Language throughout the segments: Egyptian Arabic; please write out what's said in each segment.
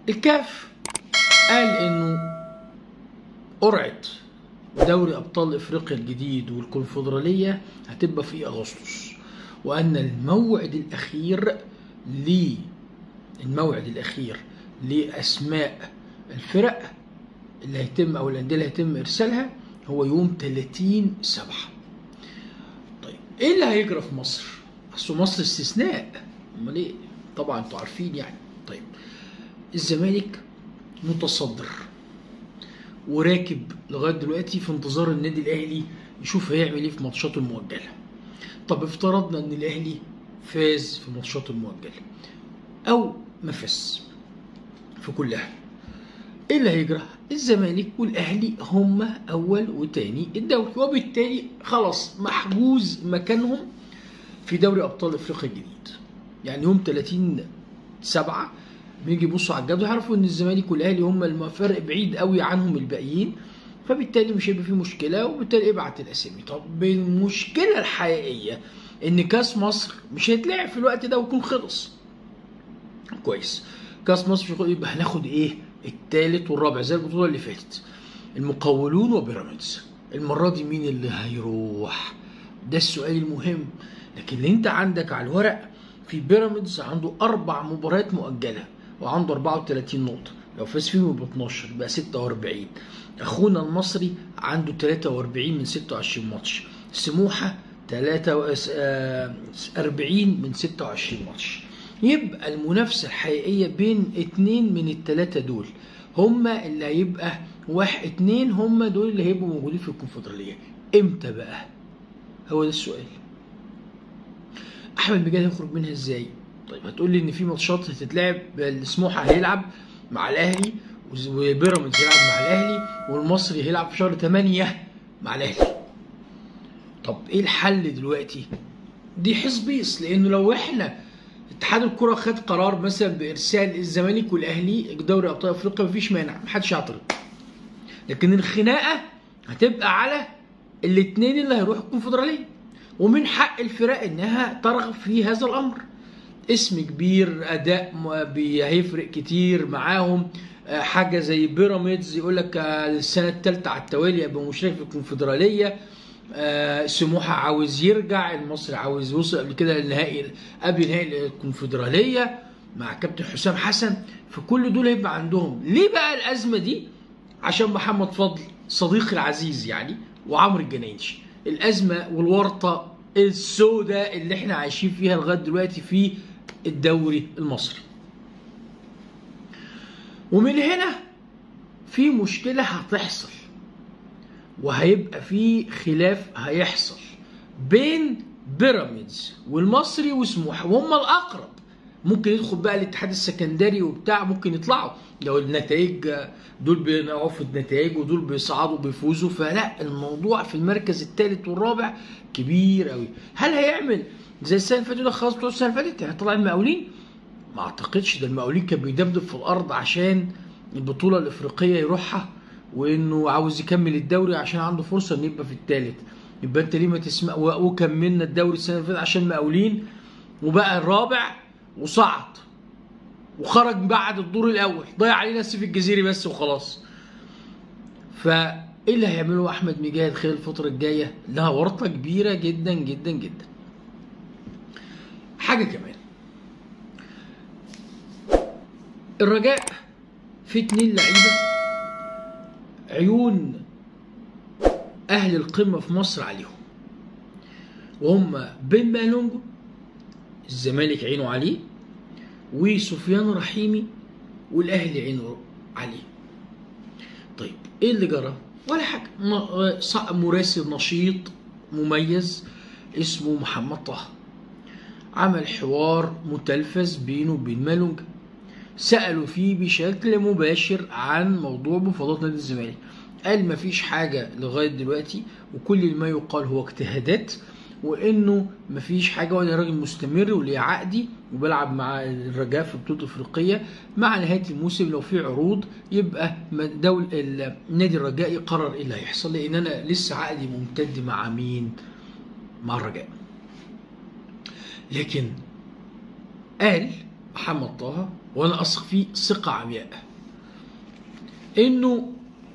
الكاف قال انه قرعه دوري ابطال افريقيا الجديد والكونفدراليه هتبقى في اغسطس وان الموعد الاخير ل الموعد الاخير لاسماء الفرق اللي هيتم او الانديه اللي هيتم ارسالها هو يوم 30 7 طيب ايه اللي هيجرى في مصر؟ اصل مصر استثناء امال ايه؟ طبعا انتوا عارفين يعني طيب الزمالك متصدر وراكب لغايه دلوقتي في انتظار النادي الاهلي يشوف هيعمل ايه في ماتشاته المؤجله. طب افترضنا ان الاهلي فاز في ماتشاته المؤجله او ما فاز في كلها. ايه اللي هيجرى؟ الزمالك والاهلي هما اول وتاني الدوري وبالتالي خلاص محجوز مكانهم في دوري ابطال افريقيا الجديد. يعني يوم 30 7 بيجي يبصوا على الجدول يعرفوا ان الزمالك والاهلي هم الفرق بعيد قوي عنهم الباقيين فبالتالي مش هيبقى في مشكله وبالتالي ابعت الاسامي طب المشكله الحقيقيه ان كاس مصر مش هيتلعب في الوقت ده ويكون خلص كويس كاس مصر مش يبقى هناخد ايه الثالث والرابع زي البطوله اللي فاتت المقاولون وبيراميدز المره دي مين اللي هيروح ده السؤال المهم لكن اللي انت عندك على الورق في بيراميدز عنده اربع مباريات مؤجله وعنده 34 نقطه لو فاز فيهم يبقى 12 يبقى 46 اخونا المصري عنده 43 من 26 ماتش سموحه 43 من 26 ماتش يبقى المنافسه الحقيقيه بين اتنين من الثلاثه دول هما اللي هيبقى واحد اتنين هما دول اللي هيبقوا موجودين في الكونفدراليه امتى بقى هو ده السؤال احمد مجاد هيخرج منها ازاي طيب هتقول لي ان في ماتشات هتتلعب سموحه هيلعب مع الاهلي وبيراميدز هيلعب مع الاهلي والمصري هيلعب في شهر 8 مع الاهلي طب ايه الحل دلوقتي دي حزبيس لانه لو احنا اتحاد الكره خد قرار مثلا بارسال الزمالك والاهلي دوري ابطال افريقيا مفيش مانع محدش يعترض لكن الخناقه هتبقى على الاثنين اللي هيروحوا الكونفدراليه ومن حق الفرق انها ترغب في هذا الامر اسم كبير اداء هيفرق كتير معاهم حاجه زي بيراميدز يقول لك السنه الثالثه على التوالي يبقى مشارك في الكونفدراليه سموحه عاوز يرجع المصري عاوز يوصل قبل كده للنهائي قبل نهائي الكونفدراليه مع كابتن حسام حسن فكل دول هيبقى عندهم ليه بقى الازمه دي عشان محمد فضل صديقي العزيز يعني وعمرو الجناينشي الازمه والورطه السوداء اللي احنا عايشين فيها لغايه دلوقتي في الدوري المصري. ومن هنا في مشكله هتحصل وهيبقى في خلاف هيحصل بين بيراميدز والمصري وسموحه وهم الاقرب ممكن يدخل بقى الاتحاد السكندري وبتاع ممكن يطلعوا لو النتائج دول بينقعوا في النتائج ودول بيصعدوا بيفوزوا فلا الموضوع في المركز الثالث والرابع كبير قوي هل هيعمل زي السنه اللي فاتت ده خلاص بتوع السنه اللي فاتت يعني طلع المقاولين ما اعتقدش ده المقاولين كان بيدبدب في الارض عشان البطوله الافريقيه يروحها وانه عاوز يكمل الدوري عشان عنده فرصه انه يبقى في الثالث يبقى انت ليه ما تسمع وكملنا الدوري السنه اللي فاتت عشان المقاولين وبقى الرابع وصعد وخرج بعد الدور الاول ضيع علينا السيف الجزيري بس وخلاص فايه اللي هيعمله احمد مجاهد خلال الفتره الجايه لها ورطه كبيره جدا جدا جدا حاجه كمان الرجاء في اتنين لعيبه عيون اهل القمه في مصر عليهم وهم بن مالونجو الزمالك عينه عليه وسفيان رحيمي والاهلي عينه عليه طيب ايه اللي جرى ولا حاجه مراسل نشيط مميز اسمه محمد طه عمل حوار متلفز بينه وبين مالونج سألوا فيه بشكل مباشر عن موضوع مفاوضات نادي الزمالك قال مفيش حاجة لغاية دلوقتي وكل ما يقال هو اجتهادات وانه مفيش حاجه وانا راجل مستمر وليه عقدي وبلعب مع الرجاء في بطوله افريقيه مع نهايه الموسم لو في عروض يبقى دول نادي الرجاء يقرر ايه اللي هيحصل لان انا لسه عقدي ممتد مع مين؟ مع الرجاء. لكن قال محمد طه وانا اثق فيه ثقه عمياء انه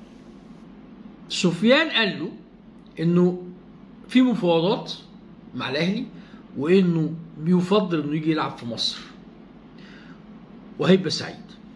سفيان قال له انه في مفاوضات مع الاهلي وانه بيفضل انه يجي يلعب في مصر وهيبقى سعيد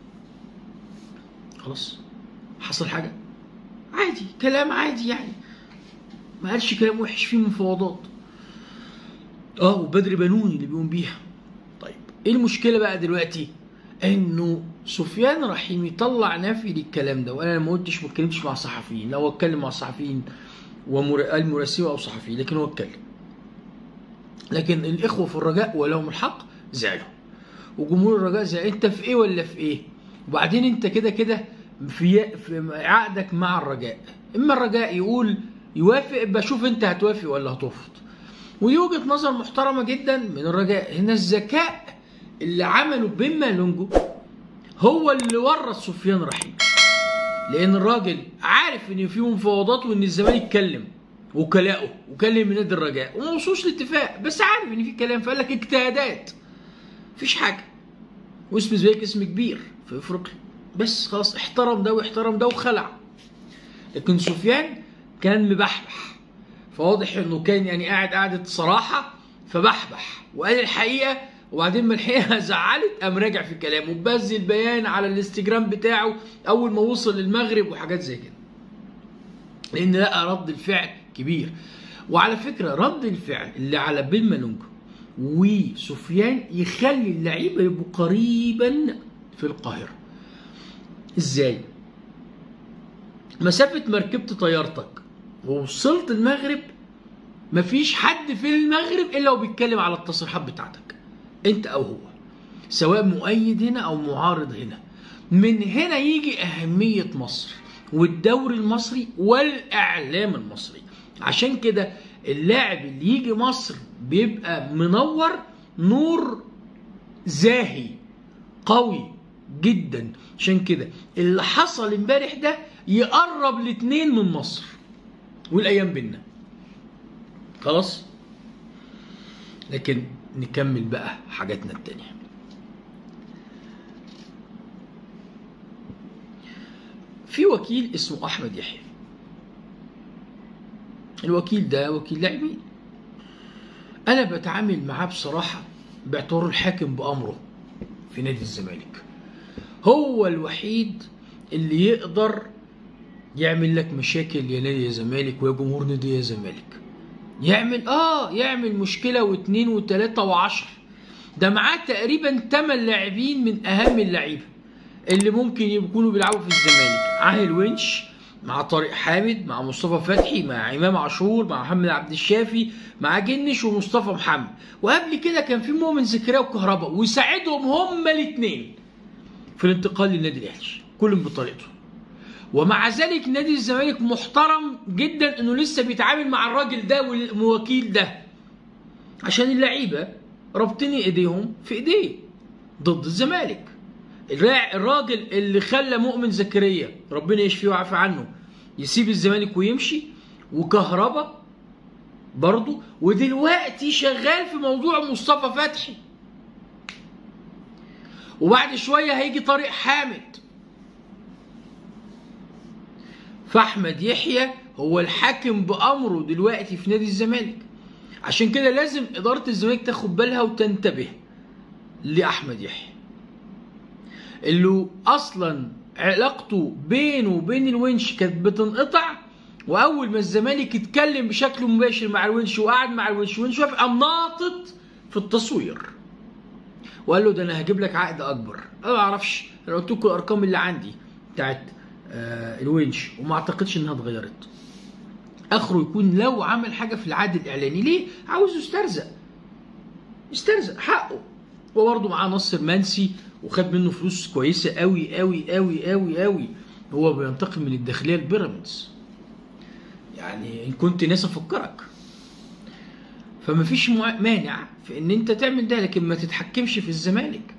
خلاص حصل حاجه عادي كلام عادي يعني ما قالش كلام وحش فيه مفاوضات اه وبدر بنوني اللي بيقوم بيها طيب ايه المشكله بقى دلوقتي انه سفيان رحيم يطلع نفي للكلام ده وانا ما قلتش ما اتكلمتش مع صحفيين لو اتكلم مع صحفيين وقال مراسلين او صحفيين لكن هو اتكلم لكن الاخوه في الرجاء ولهم الحق زعلوا وجمهور الرجاء زعل انت في ايه ولا في ايه وبعدين انت كده كده في في عقدك مع الرجاء اما الرجاء يقول يوافق يبقى شوف انت هتوافق ولا هترفض ودي وجهه نظر محترمه جدا من الرجاء هنا الذكاء اللي عمله بما لونجو هو اللي ورط سفيان رحيم لان الراجل عارف ان في مفاوضات وان الزمالك اتكلم وكلاؤه وكلم نادي الرجاء وما وصلوش لاتفاق بس عارف ان في كلام فقال لك اجتهادات مفيش حاجه واسم الزمالك اسم كبير في افريقيا بس خلاص احترم ده واحترم ده وخلع لكن سفيان كان مبحبح فواضح انه كان يعني قاعد قعده صراحه فبحبح وقال الحقيقه وبعدين ما الحقيقه زعلت قام راجع في كلامه بز البيان على الانستجرام بتاعه اول ما وصل للمغرب وحاجات زي كده لان لقى رد الفعل كبير وعلى فكره رد الفعل اللي على بيل مالونجو وسفيان يخلي اللعيبه يبقوا قريبا في القاهره ازاي مسافه ما ركبت طيارتك ووصلت المغرب مفيش حد في المغرب الا وبيتكلم على التصريحات بتاعتك انت او هو سواء مؤيد هنا او معارض هنا من هنا يجي اهميه مصر والدوري المصري والاعلام المصري عشان كده اللاعب اللي يجي مصر بيبقى منور نور زاهي قوي جدا عشان كده اللي حصل امبارح ده يقرب الاتنين من مصر والايام بينا خلاص لكن نكمل بقى حاجاتنا التانية في وكيل اسمه احمد يحيى الوكيل ده وكيل لاعبين انا بتعامل معاه بصراحه باعتباره الحاكم بامره في نادي الزمالك هو الوحيد اللي يقدر يعمل لك مشاكل يا نادي يا زمالك ويا جمهور نادي يا زمالك يعمل اه يعمل مشكله واثنين وثلاثه وعشر ده معاه تقريبا ثمان لاعبين من اهم اللعيبه اللي ممكن يكونوا بيلعبوا في الزمالك عاهل ونش مع طارق حامد مع مصطفى فتحي مع امام عاشور مع محمد عبد الشافي مع جنش ومصطفى محمد وقبل كده كان في مؤمن زكريا وكهرباء ويساعدهم هما الاثنين في الانتقال للنادي الاهلي كل بطريقته ومع ذلك نادي الزمالك محترم جدا انه لسه بيتعامل مع الراجل ده والوكيل ده عشان اللعيبه رابطين ايديهم في ايديه ضد الزمالك الراجل اللي خلى مؤمن زكريا ربنا يشفيه ويعافي عنه يسيب الزمالك ويمشي وكهربا برضه ودلوقتي شغال في موضوع مصطفى فتحي وبعد شوية هيجي طارق حامد فأحمد يحيى هو الحاكم بأمره دلوقتي في نادي الزمالك عشان كده لازم إدارة الزمالك تاخد بالها وتنتبه لأحمد يحيى اللي اصلا علاقته بينه وبين الونش كانت بتنقطع واول ما الزمالك اتكلم بشكل مباشر مع الونش وقعد مع الونش والونش وافق قام ناطط في التصوير وقال له ده انا هجيب لك عقد اكبر انا ما اعرفش انا قلت لكم الارقام اللي عندي بتاعت آه الونش وما اعتقدش انها اتغيرت اخره يكون لو عمل حاجه في العقد الاعلاني ليه عاوز يسترزق يسترزق حقه وبرضه معاه نصر منسي وخد منه فلوس كويسه قوي قوي قوي قوي قوي هو بينتقم من الداخليه البيراميدز يعني ان كنت ناس افكرك فما فيش مانع في ان انت تعمل ده لكن ما تتحكمش في الزمالك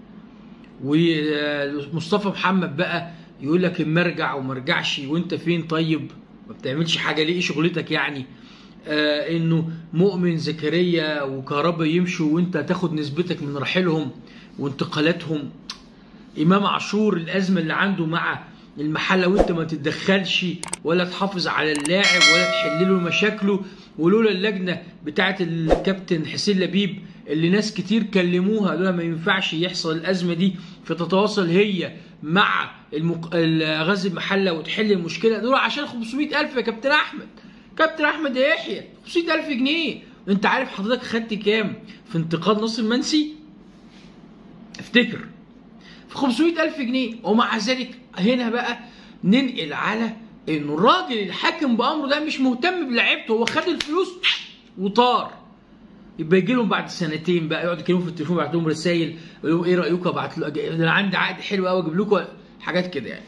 ومصطفى محمد بقى يقول لك اما ارجع وما ارجعش وانت فين طيب ما بتعملش حاجه ليه شغلتك يعني آه انه مؤمن زكريا وكهربا يمشوا وانت تاخد نسبتك من رحيلهم وانتقالاتهم امام عاشور الازمه اللي عنده مع المحله وانت ما تتدخلش ولا تحافظ على اللاعب ولا تحل له مشاكله ولولا اللجنه بتاعه الكابتن حسين لبيب اللي ناس كتير كلموها قالوا لها ما ينفعش يحصل الازمه دي فتتواصل هي مع المق... غزل المحله وتحل المشكله دول عشان 500000 يا كابتن احمد كابتن احمد يا يحيى 500000 جنيه انت عارف حضرتك خدت كام في انتقاد ناصر منسي افتكر في 500000 جنيه ومع ذلك هنا بقى ننقل على انه الراجل الحاكم بامره ده مش مهتم بلعيبته هو خد الفلوس وطار يبقى يجي لهم بعد سنتين بقى يقعد يكلموا في التليفون يبعت لهم رسائل يقول لهم ايه رايكم ابعت له ده انا عندي عقد حلو قوي اجيب لكم حاجات كده يعني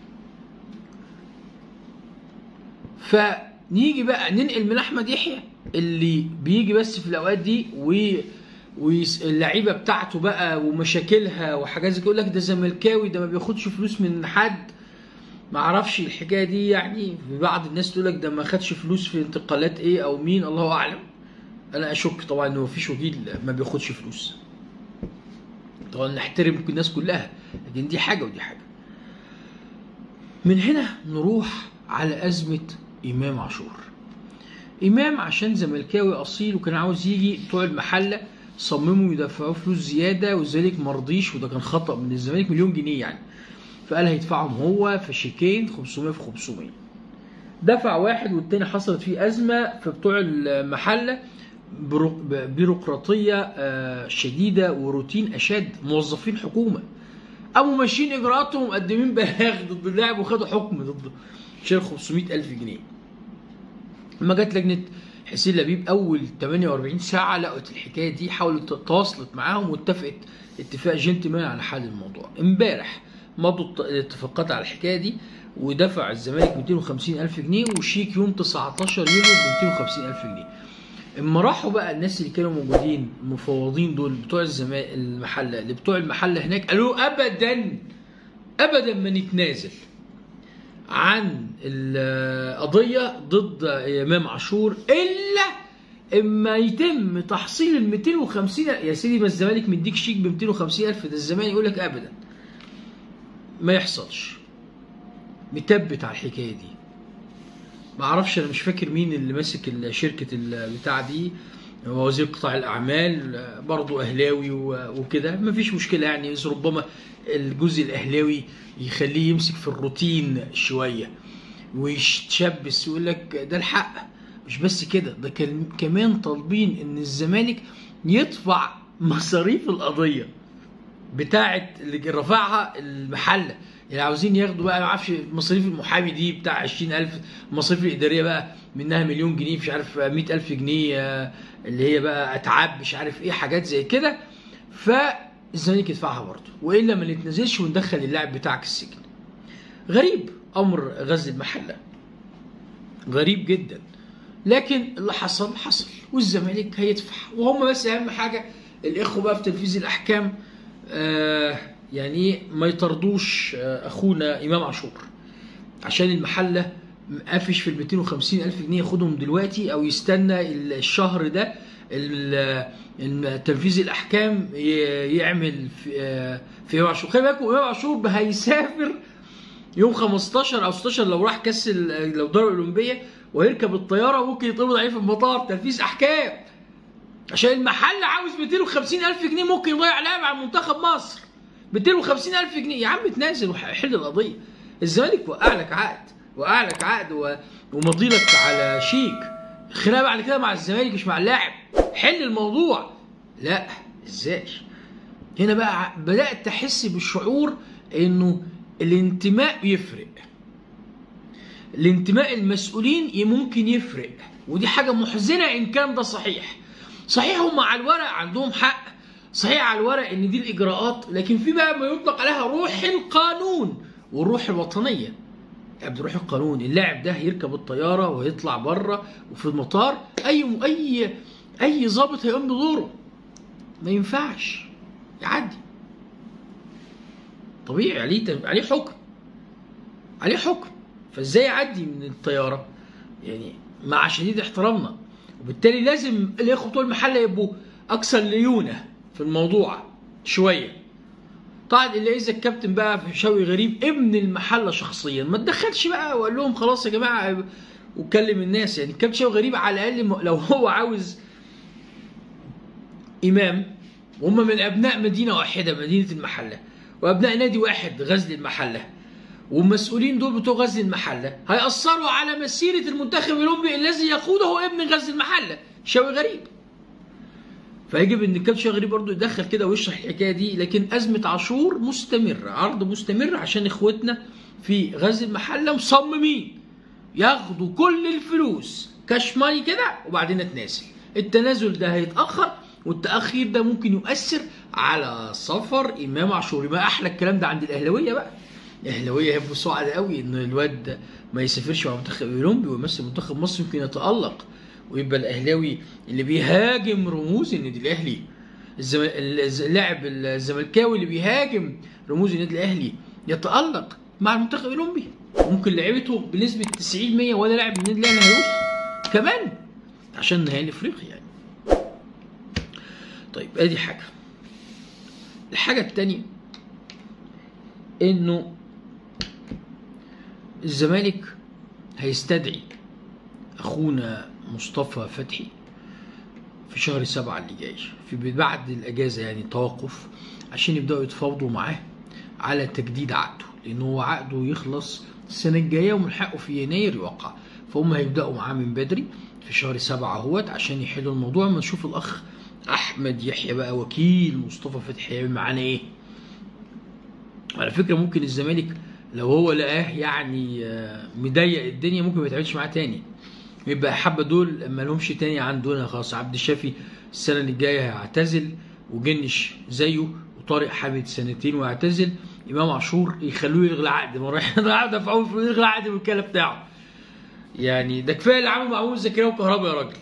فنيجي بقى ننقل من احمد يحيى اللي بيجي بس في الاوقات دي و واللعيبه بتاعته بقى ومشاكلها وحاجات زي كده يقول لك ده زملكاوي ده ما بياخدش فلوس من حد ما اعرفش الحكايه دي يعني في بعض الناس تقول لك ده ما خدش فلوس في انتقالات ايه او مين الله اعلم انا اشك طبعا انه مفيش وكيل ما بياخدش فلوس طبعا نحترم الناس كلها لكن دي حاجه ودي حاجه من هنا نروح على ازمه امام عاشور امام عشان زملكاوي اصيل وكان عاوز يجي بتوع المحله صمموا يدفعوا فلوس زياده وذلك ما رضيش وده كان خطا من الزمالك مليون جنيه يعني فقال هيدفعهم هو في شيكين 500 في 500 دفع واحد والتاني حصلت فيه ازمه فبتوع المحله بيروقراطيه شديده وروتين اشد موظفين حكومه قاموا ماشيين اجراءاتهم ومقدمين بلاغ ضد اللاعب وخدوا حكم ضده شال 500 الف جنيه لما جت لجنه حسين لبيب اول 48 ساعه لقت الحكايه دي حاولت تواصلت معاهم واتفقت اتفاق جنتلمان على حل الموضوع امبارح مضوا الاتفاقات على الحكايه دي ودفع الزمالك 250 الف جنيه وشيك يوم 19 يوليو ب 250 الف جنيه اما راحوا بقى الناس اللي كانوا موجودين المفوضين دول بتوع الزمالك المحله اللي بتوع المحله هناك قالوا ابدا ابدا ما نتنازل عن القضيه ضد امام عاشور الا اما يتم تحصيل ال 250 يا سيدي ما الزمالك مديك شيك ب 250 الف ده الزمالك يقول لك ابدا ما يحصلش متبت على الحكايه دي ما اعرفش انا مش فاكر مين اللي ماسك شركه البتاع دي هو وزير قطاع الاعمال برضه اهلاوي وكده ما فيش مشكله يعني بس ربما الجزء الاهلاوي يخليه يمسك في الروتين شويه ويتشبس ويقول لك ده الحق مش بس كده ده كمان طالبين ان الزمالك يدفع مصاريف القضيه بتاعه اللي رفعها المحله يعني عاوزين ياخدوا بقى ما اعرفش مصاريف المحامي دي بتاع 20000 المصاريف الاداريه بقى منها مليون جنيه مش عارف 100000 جنيه اللي هي بقى اتعاب مش عارف ايه حاجات زي كده فالزمالك يدفعها برضه والا ما نتنازلش وندخل اللاعب بتاعك السجن غريب امر غزل المحله غريب جدا لكن اللي حصل حصل والزمالك هيدفع وهم بس اهم حاجه الاخوه بقى في تنفيذ الاحكام آه يعني ما يطردوش اخونا امام عاشور عشان المحله قافش في ال 250 الف جنيه ياخدهم دلوقتي او يستنى الشهر ده تنفيذ الاحكام يعمل في في امام عاشور خلي بالكم امام عاشور هيسافر يوم 15 او 16 لو راح كاس لو دار الاولمبيه ويركب الطياره ممكن يتقبض عليه في المطار تنفيذ احكام عشان المحل عاوز 250 الف جنيه ممكن يضيع لاعب على منتخب مصر 250 الف جنيه يا عم تنازل وحل القضيه الزمالك وقع لك عقد وقع لك عقد و... ومضي لك على شيك خناقه بعد كده مع الزمالك مش مع اللاعب حل الموضوع لا ازاي هنا بقى بدات تحس بالشعور انه الانتماء بيفرق الانتماء المسؤولين ممكن يفرق ودي حاجه محزنه ان كان ده صحيح صحيح هم على الورق عندهم حق صحيح على الورق ان دي الاجراءات لكن في بقى ما يطلق عليها روح القانون والروح الوطنيه يعني بروح القانون اللاعب ده هيركب الطياره وهيطلع بره وفي المطار اي اي اي ظابط هيقوم بدوره ما ينفعش يعدي طبيعي عليه عليه حكم عليه حكم فازاي يعدي من الطياره يعني مع شديد احترامنا وبالتالي لازم الاخوه بتوع المحله يبقوا اكثر ليونه في الموضوع شويه طبعا الا اذا الكابتن بقى شوقي غريب ابن المحله شخصيا ما تدخلش بقى وقال لهم خلاص يا جماعه وكلم الناس يعني الكابتن شوقي غريب على الاقل لو هو عاوز امام وهم من ابناء مدينه واحده مدينه المحله وابناء نادي واحد غزل المحله والمسؤولين دول بتوع غزل المحله هيأثروا على مسيره المنتخب الاولمبي الذي يقوده ابن غزل المحله شوقي غريب فيجب ان الكابتن شوقي غريب برضه يدخل كده ويشرح الحكايه دي لكن ازمه عاشور مستمره عرض مستمر عشان اخواتنا في غزل المحله مصممين ياخدوا كل الفلوس كاش ماني كده وبعدين نتنازل التنازل ده هيتاخر والتاخير ده ممكن يؤثر على سفر امام عاشور ما احلى الكلام ده عند الاهلاويه بقى الاهلاويه هيبقوا سعداء قوي ان الواد ده ما يسافرش مع منتخب اولمبي ويمثل منتخب مصر يمكن يتالق ويبقى الاهلاوي اللي بيهاجم رموز النادي الاهلي الزم... اللاعب الزملكاوي اللي بيهاجم رموز النادي الاهلي يتالق مع المنتخب الاولمبي ممكن لعيبته بنسبه 90 100 ولا لاعب من النادي الاهلي هيوصل كمان عشان نهائي الافريقي يعني طيب ادي حاجه الحاجه الثانيه انه الزمالك هيستدعي اخونا مصطفى فتحي في شهر سبعة اللي جاي في بعد الاجازه يعني توقف عشان يبداوا يتفاوضوا معاه على تجديد عقده لان هو عقده يخلص السنه الجايه ومن حقه في يناير يوقع فهم هيبداوا معاه من بدري في شهر سبعة اهوت عشان يحلوا الموضوع اما نشوف الاخ احمد يحيى بقى وكيل مصطفى فتحي هيعمل معانا ايه على فكره ممكن الزمالك لو هو لقاه يعني مضيق الدنيا ممكن ما يتعاملش معاه تاني يبقى حبه دول ما لهمش تاني عندنا خلاص عبد الشافي السنه اللي جايه هيعتزل وجنش زيه وطارق حامد سنتين ويعتزل امام عاشور يخلوه يلغي العقد ما رايح العقد في اول يلغي العقد بالكلام بتاعه يعني ده كفايه اللي عمله مع زكريا وكهربا يا راجل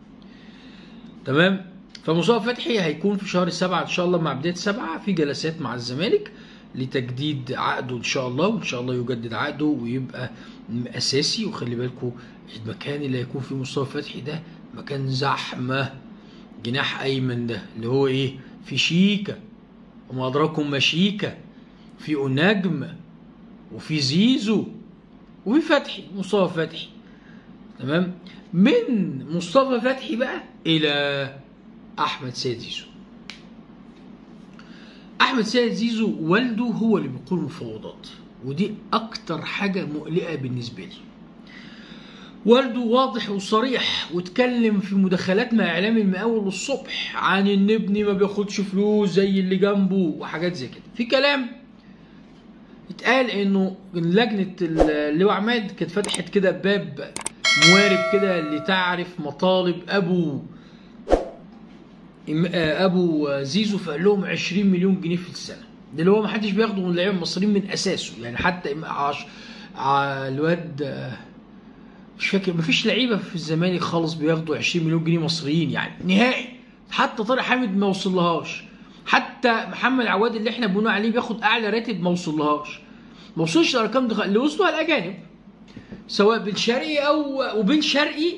تمام فمصطفى فتحي هيكون في شهر سبعة ان شاء الله مع بدايه سبعة في جلسات مع الزمالك لتجديد عقده ان شاء الله وان شاء الله يجدد عقده ويبقى اساسي وخلي بالكم المكان اللي هيكون فيه مصطفى فتحي ده مكان زحمه جناح ايمن ده اللي هو ايه في شيكا وما ادراكم ما شيكا في نجم وفي زيزو وفي فتحي مصطفى فتحي تمام من مصطفى فتحي بقى الى احمد سيد زيزو احمد سيد زيزو والده هو اللي بيقول مفاوضات ودي اكتر حاجه مقلقه بالنسبه لي والده واضح وصريح واتكلم في مداخلات مع اعلام المقاول الصبح عن ان ابني ما بياخدش فلوس زي اللي جنبه وحاجات زي كده في كلام اتقال انه لجنه اللواء عماد كانت فتحت كده باب موارب كده لتعرف مطالب ابو ابو زيزو فقال لهم 20 مليون جنيه في السنه ده اللي هو ما حدش بياخده من اللعيبه المصريين من اساسه يعني حتى عش... الواد مش فاكر ما فيش لعيبه في الزمالك خالص بياخدوا 20 مليون جنيه مصريين يعني نهائي حتى طارق حامد ما وصلهاش حتى محمد عواد اللي احنا بنقول عليه بياخد اعلى راتب ما وصلهاش ما وصلش الارقام دي اللي وصلوا الاجانب سواء بن شرقي او وبن شرقي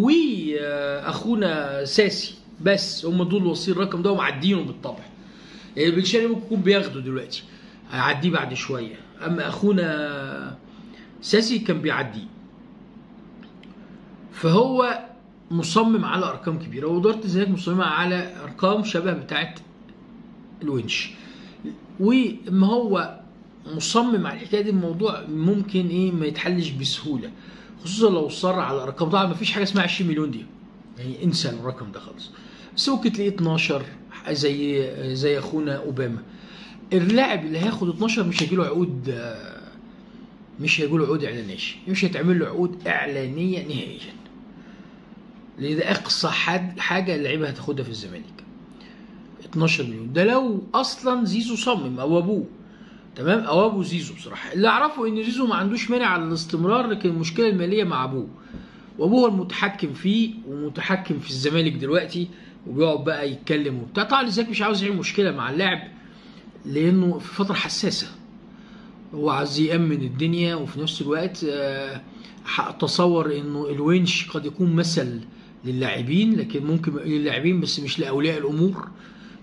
واخونا ساسي بس هم دول واصلين الرقم ده ومعدينه بالطبع يعني بن شرقي ممكن يكون بياخده دلوقتي هيعديه بعد شويه اما اخونا ساسي كان بيعديه فهو مصمم على ارقام كبيره واداره الزمالك مصممه على ارقام شبه بتاعه الونش وما هو مصمم على الحكايه دي الموضوع ممكن ايه ما يتحلش بسهوله خصوصا لو صر على ارقام طبعا ما فيش حاجه اسمها 20 مليون دي يعني انسى الرقم ده خالص بس ممكن تلاقيه 12 زي زي اخونا اوباما اللاعب اللي هياخد 12 مش هيجيله عقود مش هيجيله عقود اعلانيه مش هيتعمل له عقود اعلانيه نهائيا لان ده اقصى حد حاجه اللعيبه هتاخدها في الزمالك 12 مليون ده لو اصلا زيزو صمم او ابوه تمام او ابو زيزو بصراحه اللي اعرفه ان زيزو ما عندوش مانع على الاستمرار لكن المشكله الماليه مع ابوه وابوه هو المتحكم فيه ومتحكم في الزمالك دلوقتي وبيقعد بقى يتكلم وبتاع طبعا الزمالك مش عاوز يعمل مشكله مع اللاعب لانه في فتره حساسه هو عايز يامن الدنيا وفي نفس الوقت تصور انه الونش قد يكون مثل للاعبين لكن ممكن للاعبين بس مش لاولياء الامور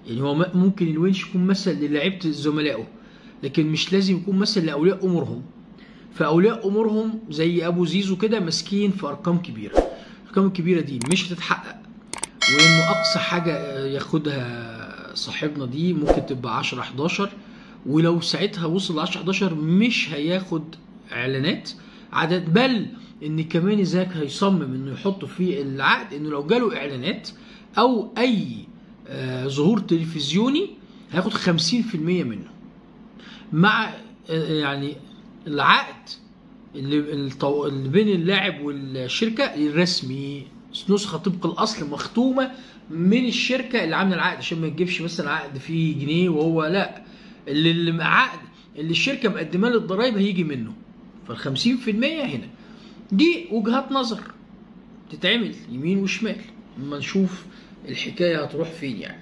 يعني هو م- ممكن الونش يكون مثل للاعيبه زملائه لكن مش لازم يكون مثل لاولياء امورهم فاولياء امورهم زي ابو زيزو كده ماسكين في ارقام كبيره الارقام الكبيره دي مش هتتحقق وانه اقصى حاجه ياخدها صاحبنا دي ممكن تبقى 10 11 ولو ساعتها وصل 10 11 مش هياخد اعلانات عدد بل ان كمان ازاك هيصمم انه يحط في العقد انه لو جاله اعلانات او اي آه، ظهور تلفزيوني هياخد 50% منه مع آه، يعني العقد اللي الطو- اللي بين اللاعب والشركه الرسمي نسخه طبق الاصل مختومه من الشركه اللي عامله العقد عشان ما تجيبش مثلا عقد فيه جنيه وهو لا اللي اللي مع عقد اللي الشركه مقدماه للضرايب هيجي منه فال 50% هنا دي وجهات نظر تتعمل يمين وشمال اما نشوف الحكايه هتروح فين يعني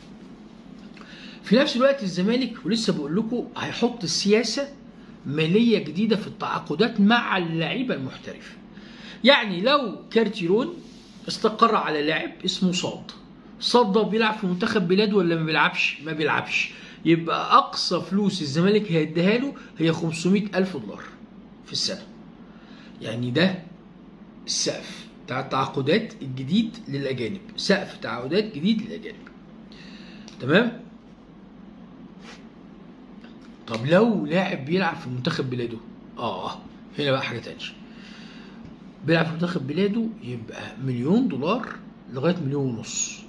في نفس الوقت الزمالك ولسه بقول لكم هيحط سياسه ماليه جديده في التعاقدات مع اللعيبه المحترفه يعني لو كارتيرون استقر على لاعب اسمه صاد صاد ده بيلعب في منتخب بلاده ولا ما بيلعبش ما بيلعبش يبقى اقصى فلوس الزمالك هيديها له هي 500 الف دولار في السنه يعني ده السقف بتاع التعاقدات الجديد للاجانب سقف تعاقدات جديد للاجانب تمام طب لو لاعب بيلعب في منتخب بلاده اه هنا بقى حاجه تانية بيلعب في منتخب بلاده يبقى مليون دولار لغايه مليون ونص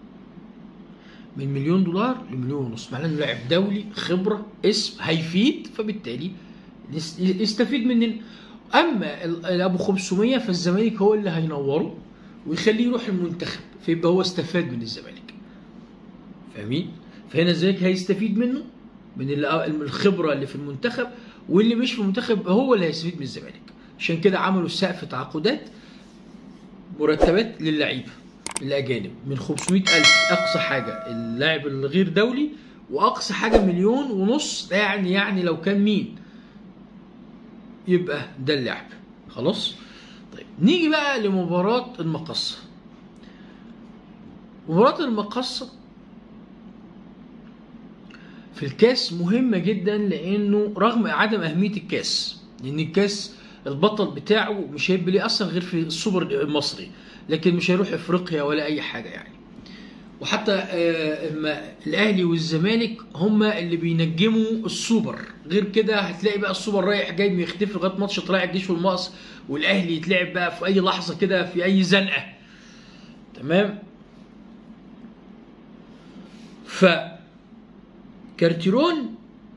من مليون دولار لمليون ونص معناه انه لاعب دولي خبره اسم هيفيد فبالتالي يس- يستفيد مننا اما ال- ال- ابو 500 فالزمالك هو اللي هينوره ويخليه يروح المنتخب فيبقى هو استفاد من الزمالك فاهمين فهنا الزمالك هيستفيد منه من اللي- الخبره اللي في المنتخب واللي مش في المنتخب هو اللي هيستفيد من الزمالك عشان كده عملوا سقف تعاقدات مرتبات للعيبه الاجانب من 500 الف اقصى حاجه اللاعب الغير دولي واقصى حاجه مليون ونص يعني يعني لو كان مين يبقى ده اللعب خلاص طيب نيجي بقى لمباراه المقصه مباراه المقصه في الكاس مهمة جدا لأنه رغم عدم أهمية الكاس لأن الكاس البطل بتاعه مش هيبقى ليه أصلا غير في السوبر المصري لكن مش هيروح أفريقيا ولا أي حاجة يعني وحتى آه، اما الاهلي والزمالك هما اللي بينجموا السوبر غير كده هتلاقي بقى السوبر رايح جاي بيختفي لغايه ماتش طلائع الجيش والمقص والاهلي يتلعب بقى في اي لحظه كده في اي زنقه تمام ف كارتيرون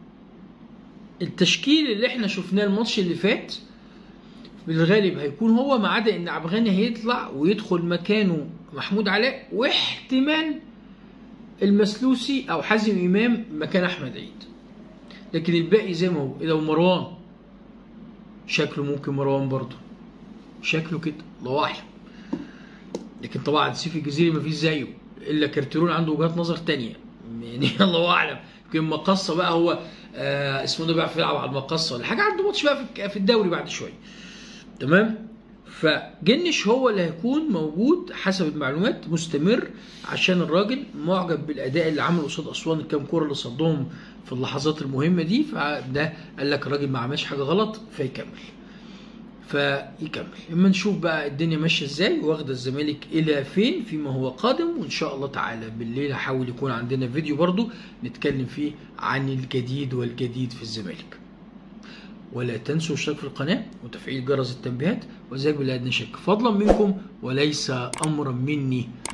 التشكيل اللي احنا شفناه الماتش اللي فات بالغالب هيكون هو ما عدا ان عبغاني هيطلع ويدخل مكانه محمود علاء واحتمال المسلوسي او حازم امام مكان احمد عيد لكن الباقي زي ما هو لو مروان شكله ممكن مروان برضه شكله كده الله اعلم لكن طبعا سيف الجزيري ما فيش زيه الا كارتيرون عنده وجهات نظر تانية يعني الله اعلم يمكن مقصه بقى هو آه اسمه ده بيعرف يلعب على المقصه ولا حاجه عنده ماتش بقى في الك- في الدوري بعد شويه تمام فجنش هو اللي هيكون موجود حسب المعلومات مستمر عشان الراجل معجب بالاداء اللي عمله قصاد اسوان الكام كوره اللي صدهم في اللحظات المهمه دي فده قال لك الراجل ما عملش حاجه غلط فيكمل فيكمل اما نشوف بقى الدنيا ماشيه ازاي واخده الزمالك الى فين فيما هو قادم وان شاء الله تعالى بالليل هحاول يكون عندنا فيديو برضو نتكلم فيه عن الجديد والجديد في الزمالك ولا تنسوا الاشتراك في القناة وتفعيل جرس التنبيهات وذلك بلا أدنى شك فضلا منكم وليس أمرا مني